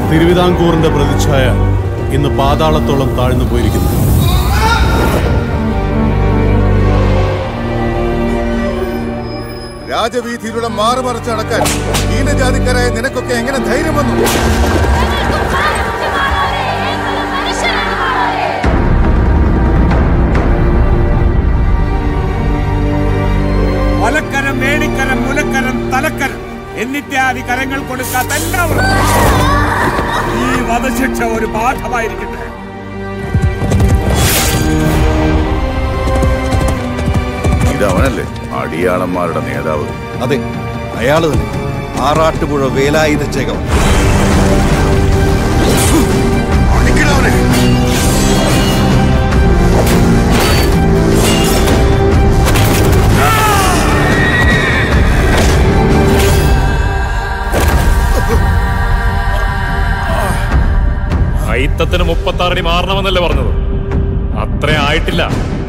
തിരുവിതാംകൂറിന്റെ പ്രതിച്ഛായ ഇന്ന് പാതാളത്തോളം താഴ്ന്നു പോയിരിക്കുന്നു രാജവീതിയിലൂടെ മാറുമറിച്ച് നടക്കാൻ ഹീനജാതിക്കാരായ നിനക്കൊക്കെ എങ്ങനെ ധൈര്യം വന്നു വലക്കരം വേണിക്കരം മുലക്കരം തലക്കരം എന്നിത്യാദി കരങ്ങൾ കൊടുക്കാത്ത എല്ലാവർക്കും ഈ വധശിക്ഷ ഒരു പാഠമായിരിക്കട്ടെ ഇതവനല്ലേ അടിയാളന്മാരുടെ നേതാവ് അതെ അയാള് തന്നെ ആറാട്ടുപുഴ വേലായുധ ചേകം അയിത്തത്തിന് മുപ്പത്തി ആറടി മാറണമെന്നല്ലേ പറഞ്ഞത് അത്ര ആയിട്ടില്ല